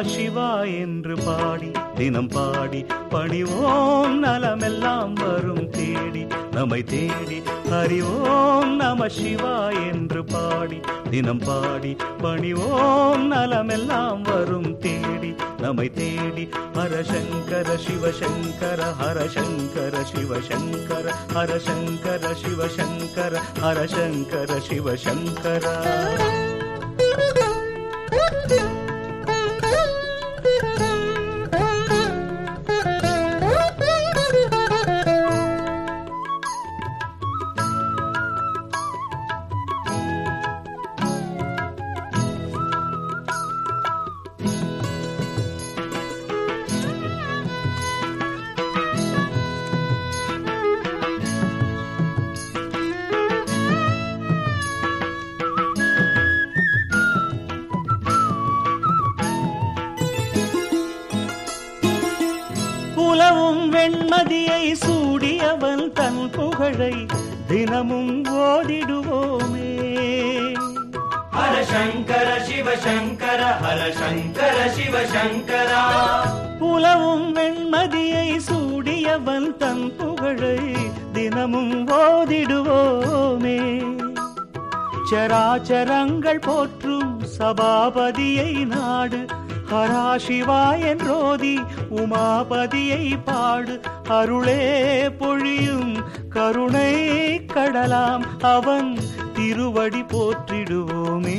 சிவா என்று பாடி தினம் பாடி பணிவோம் நலமெல்லாம் வரும் தேடி நம்மை தேடி ஹரிவோம் நம சிவா என்று பாடி தினம் பாடி பணிவோம் நலமெல்லாம் வரும் தேடி நம்மை தேடி ஹரசங்கர சிவசங்கர ஹரசங்கர சிவசங்கர ஹரசங்கர சிவசங்கர ஹரசங்கர சிவசங்கர புலவும் வெண்மதியை சூடியவன் தன் புகழை தினமும் ஓதிடுவோமே ஹர சங்கர சிவ சங்கர ஹர சங்கர சிவ சங்கரா புலவும் வெண்மதியை சூடியவன் தன் புகழை தினமும் ஓதிடுவோமே சராச்சரங்கள் போற்றும் சபாபதியை நாடு ஹரா சிவா என்றோதி உமாபதியை பாடு அருளே பொழியும் கருணை கடலாம் அவன் திருவடி போற்றிடுவோமே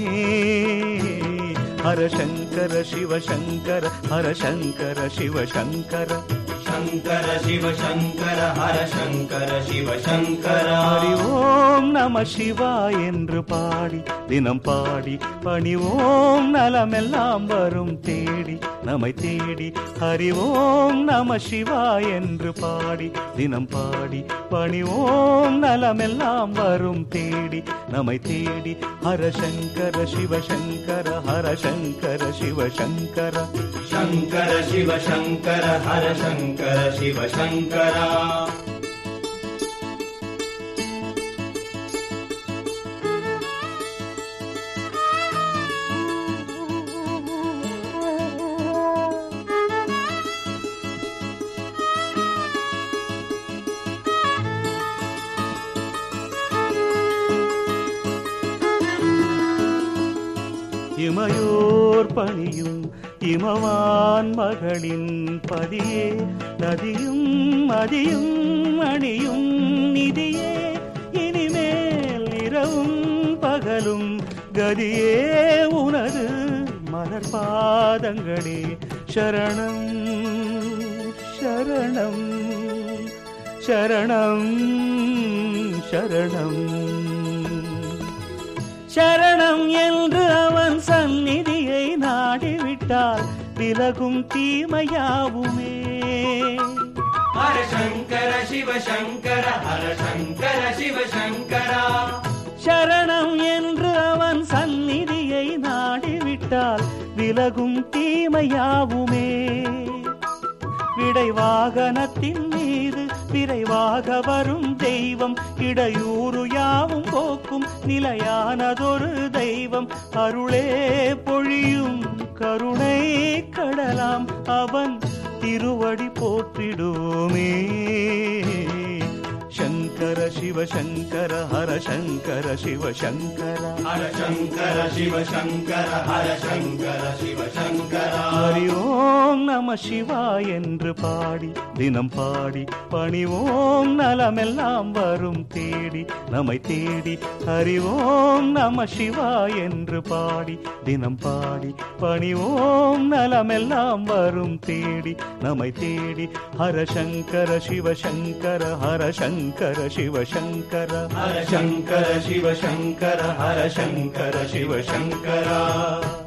ஹரசங்கர சிவசங்கர ஹரசங்கர சிவசங்கர சங்கர சிவ சங்கர ஹர சங்கர சிவ சங்கரா ஹரி ஓம் நம சிவா என்று பாடி தினம் பாடி பணிவோம் நலமெல்லாம் வரும் தேடி நம்மை தேடி ஹரி ஓம் நம சிவா என்று பாடி தினம் பாடி பணிவோம் நலமெல்லாம் வரும் தேடி நம்மை தேடி ஹரசங்கர சிவசங்கர ஹரசங்கர சிவசங்கர சங்கர சிவ சங்கர ஹர சங்கர சிவ சங்கரா இமையோர் பணியும் இமவான் மகளின் பதியே நதியும் மதியும் அணியும் நிதியே இனிமேல் இரவும் பகலும் கதியே உனது மலர் பாதங்களே சரணம் சரணம் சரணம் சரணம் சரணம் என்று அவன் சந்நிதியை நாடிவிட்டால் விலகும் தீமையாவுமே ஹர சங்கர சிவ சங்கர ஹர சங்கர சிவ சங்கரா சரணம் என்று அவன் சந்நிதியை நாடிவிட்டால் விலகும் தீமையாவுமே விடை வாகனத்தின் மீது விரைவாக வரும் தெய்வம் இடையூறு யாவும் போக்கும் நிலையானதொரு தெய்வம் அருளே பொழியும் கருணை கடலாம் அவன் திருவடி போற்றிடுவோமே சங்கர சிவ சங்கர ஹர சங்கர சிவ சங்கர ஹர சங்கர சிவ சங்கர ஹர சங்கர சிவ சங்கரா ஹரி ஓம் நம சிவா என்று பாடி தினம் பாடி பணிவோம் நலமெல்லாம் வரும் தேடி நம்மை தேடி ஹரி ஓம் நம சிவா என்று பாடி தினம் பாடி பணிவோம் நலமெல்லாம் வரும் தேடி நம்மை தேடி ஹரசங்கர சிவசங்கர ஹரசங்கர சிவசங்கர ஹர சங்கர சிவ சங்கர ஹர சங்கர சிவ சங்கரா